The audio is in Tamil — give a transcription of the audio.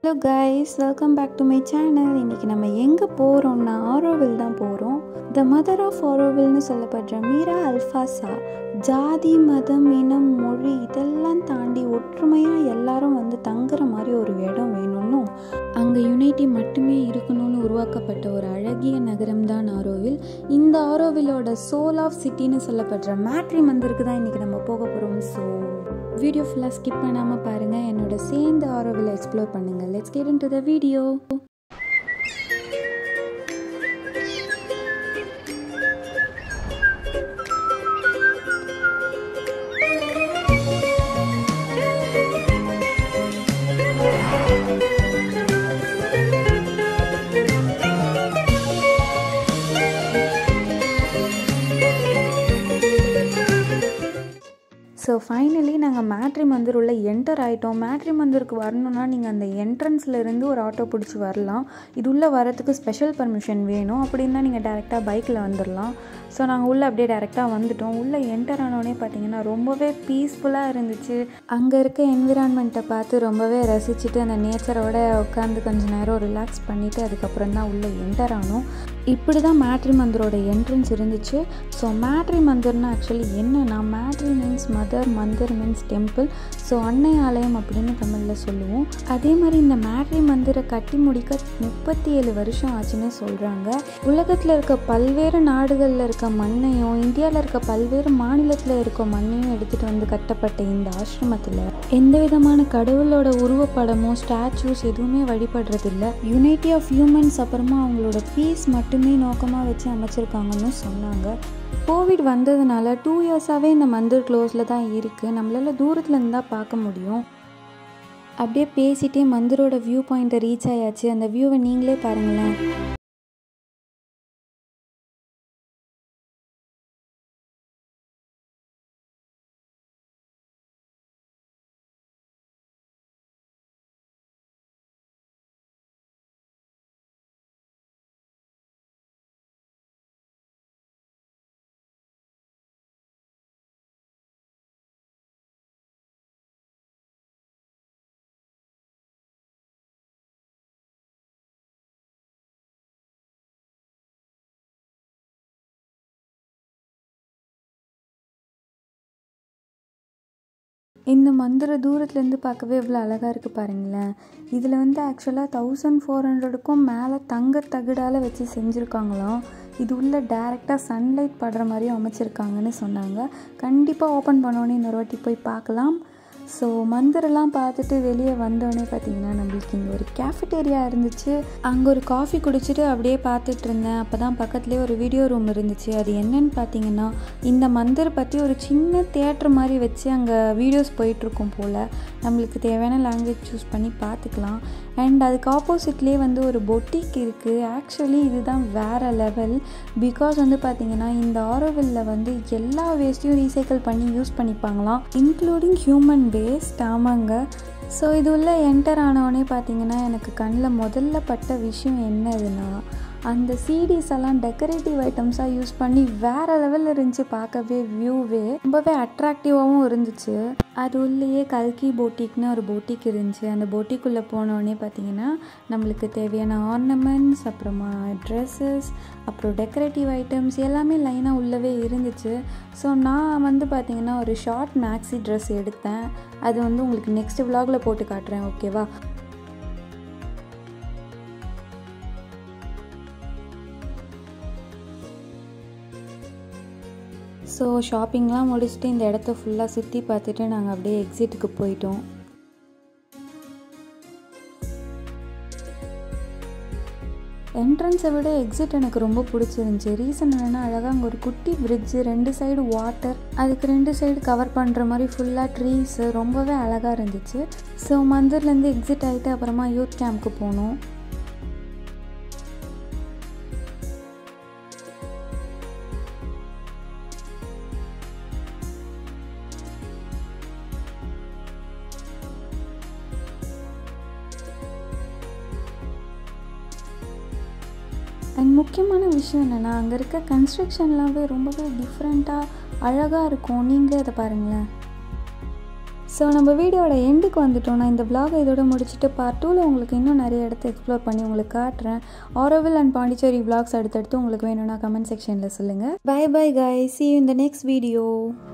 hello guys welcome back to my channel இன்றைக்கி நம்ம எங்கே போகிறோம்னா ஆரோவில் தான் போகிறோம் த மதர் ஆஃப் ஆரோவில்னு சொல்லப்படுற மீரா அல்ஃபாசா ஜாதி மதம் இனம் மொழி இதெல்லாம் தாண்டி ஒற்றுமையாக எல்லாரும் வந்து தங்குற மாதிரி ஒரு இடம் வேணும்னும் அங்கே யுனைட்டி மட்டுமே இருக்கணும்னு உருவாக்கப்பட்ட ஒரு அழகிய நகரம் தான் ஆரோவில் இந்த ஆரோவிலோட சோல் ஆஃப் சிட்டின்னு சொல்லப்படுற மேட்ரி மந்திருக்கு தான் இன்றைக்கி நம்ம போக போகிறோம் ஸோ வீடியோ ஃபுல்லாக ஸ்கிப் பண்ணாமல் பாருங்கள் என்னோட சேர்ந்து ஆரோவில் எக்ஸ்ப்ளோர் பண்ணுங்கள் let's get into the video so finally நாங்கள் மேட்ரி மந்திர் உள்ள என்டர் ஆகிட்டோம் மேட்ரி மந்திருக்கு வரணும்னா நீங்கள் அந்த என்ட்ரன்ஸில் இருந்து ஒரு ஆட்டோ பிடிச்சி வரலாம் இது உள்ளே வரத்துக்கு ஸ்பெஷல் பர்மிஷன் வேணும் அப்படின்னா நீங்கள் டேரெக்டாக பைக்கில் வந்துடலாம் ஸோ நாங்கள் உள்ளே அப்படியே டேரெக்டாக வந்துட்டோம் உள்ளே என்டர் ஆனோடனே பார்த்தீங்கன்னா ரொம்பவே பீஸ்ஃபுல்லாக இருந்துச்சு அங்கே இருக்க என்விரான்மெண்ட்டை பார்த்து ரொம்பவே ரசிச்சுட்டு அந்த நேச்சரோட உட்காந்து கொஞ்சம் நேரம் ரிலாக்ஸ் பண்ணிவிட்டு அதுக்கப்புறம் தான் உள்ளே என்டர் ஆனோம் இப்படி தான் மேட்ரி மந்திரோட என்ட்ரன்ஸ் இருந்துச்சு ஸோ மேட்ரி மந்திர்னா ஆக்சுவலி என்னன்னா Matri means mother Mandir means temple so அன்னை ஆலயம் அப்படின்னு தமிழில் சொல்லுவோம் அதே மாதிரி இந்த மேட்ரி மந்திரை கட்டி முடிக்க முப்பத்தி ஏழு வருஷம் ஆச்சுன்னு சொல்கிறாங்க உலகத்தில் இருக்க பல்வேறு நாடுகளில் இருக்க மண்ணையும் இந்தியாவில் இருக்க பல்வேறு மாநிலத்தில் இருக்க மண்ணையும் எடுத்துகிட்டு வந்து கட்டப்பட்ட இந்த ஆசிரமத்தில் எந்த விதமான கடவுளோட உருவப்படமோ ஸ்டாச்சூஸ் எதுவுமே வழிபடுறதில்ல யுனைட்டி ஆஃப் ஹியூமன்ஸ் அப்புறமா அவங்களோட பீஸ் மட்டுமே நோக்கமாக வச்சு அமைச்சிருக்காங்கன்னு சொன்னாங்க கோவிட் வந்ததுனால டூ இயர்ஸாகவே இந்த மந்திர் க்ளோஸில் தான் இருக்குது நம்மளால் தூரத்தில் இருந்து தான் பார்க்க முடியும் அப்படியே பேசிகிட்டே மந்திரோட வியூ பாயிண்ட்டை ரீச் ஆயாச்சு அந்த வியூவை நீங்களே பாருங்களேன் இந்த மந்திர தூரத்துலேருந்து பார்க்கவே இவ்வளோ அழகாக இருக்குது பாருங்களேன் இதில் வந்து ஆக்சுவலாக தௌசண்ட் ஃபோர் ஹண்ட்ரடுக்கும் மேலே தங்க தகடால் வச்சு செஞ்சுருக்காங்களாம் இது உள்ள டேரெக்டாக சன்லைட் படுற மாதிரியும் அமைச்சிருக்காங்கன்னு சொன்னாங்க கண்டிப்பாக ஓப்பன் பண்ணோன்னே இன்னொரு வாட்டி போய் பார்க்கலாம் ஸோ மந்திரெல்லாம் பார்த்துட்டு வெளியே வந்தோடனே பார்த்தீங்கன்னா நம்மளுக்கு இங்கே ஒரு கேஃபிட்டேரியா இருந்துச்சு அங்கே ஒரு காஃபி குடிச்சிட்டு அப்படியே பார்த்துட்டு இருந்தேன் அப்போ தான் பக்கத்துலேயே ஒரு வீடியோ ரூம் இருந்துச்சு அது என்னன்னு பார்த்தீங்கன்னா இந்த மந்திர் பற்றி ஒரு சின்ன தேட்டர் மாதிரி வச்சு அங்கே வீடியோஸ் போயிட்டுருக்கும் போல் நம்மளுக்கு தேவையான லாங்குவேஜ் சூஸ் பண்ணி பார்த்துக்கலாம் அண்ட் அதுக்கு ஆப்போசிட்லேயே வந்து ஒரு பொட்டிக் இருக்குது ஆக்சுவலி இதுதான் வேறு லெவல் பிகாஸ் வந்து பார்த்திங்கன்னா இந்த ஆரோவில்ல வந்து எல்லா வேஸ்ட்டையும் ரீசைக்கிள் பண்ணி யூஸ் பண்ணிப்பாங்களாம் இன்க்ளூடிங் ஹியூமன் வேஸ்ட் ஆமாங்க ஸோ இது உள்ள என்டர் ஆனவொடனே பார்த்தீங்கன்னா எனக்கு கண்ணில் முதல்ல பட்ட விஷயம் என்னதுன்னா அந்த சீடிஸ் எல்லாம் டெக்கரேட்டிவ் ஐட்டம்ஸாக யூஸ் பண்ணி வேறு லெவலில் இருந்துச்சு பார்க்கவே வியூவே ரொம்பவே அட்ராக்டிவாகவும் இருந்துச்சு அது உள்ளேயே கல்கி போட்டிக்னு ஒரு போட்டிக் இருந்துச்சு அந்த போட்டிக்குள்ளே போனோடனே பார்த்தீங்கன்னா நம்மளுக்கு தேவையான ஆர்னமெண்ட்ஸ் அப்புறமா ட்ரெஸ்ஸஸ் அப்புறம் டெக்கரேட்டிவ் ஐட்டம்ஸ் எல்லாமே லைனாக உள்ளவே இருந்துச்சு ஸோ நான் வந்து பார்த்திங்கன்னா ஒரு ஷார்ட் மேக்ஸி ட்ரெஸ் எடுத்தேன் அது வந்து உங்களுக்கு நெக்ஸ்ட் விலாகில் போட்டு காட்டுறேன் ஓகேவா ஸோ ஷாப்பிங்லாம் முடிச்சுட்டு இந்த இடத்த ஃபுல்லாக சுற்றி பார்த்துட்டு நாங்கள் அப்படியே எக்ஸிட்டுக்கு போயிட்டோம் என்ட்ரன்ஸை விட எக்ஸிட் எனக்கு ரொம்ப பிடிச்சிருந்துச்சி ரீசன் என்னென்னா அழகாக அங்கே ஒரு குட்டி பிரிட்ஜு ரெண்டு சைடு வாட்டர் அதுக்கு ரெண்டு சைடு கவர் பண்ணுற மாதிரி ஃபுல்லாக ட்ரீஸு ரொம்பவே அழகாக இருந்துச்சு ஸோ மந்திர்லேருந்து எக்ஸிட் ஆகிட்டு அப்புறமா யூத் கேம்ப்க்கு போனோம் அண்ட் முக்கியமான விஷயம் என்னென்னா அங்கே இருக்க கன்ஸ்ட்ரக்ஷன்லாமே ரொம்பவே டிஃப்ரெண்ட்டாக அழகாக இருக்கும் நீங்களே அதை பாருங்களேன் ஸோ நம்ம வீடியோட எண்டுக்கு வந்துட்டோம் நான் இந்த vlog இதோட முடிச்சுட்டு பார்ட் டூவில் உங்களுக்கு இன்னும் நிறைய இடத்த எக்ஸ்ப்ளோர் பண்ணி உங்களுக்கு காட்டுறேன் ஆரோவில் அண்ட் பாண்டிச்சேரி vlogs அடுத்தடுத்து உங்களுக்கு வேணும்னா கமெண்ட் செக்ஷனில் சொல்லுங்கள் bye bye guys see you in the next video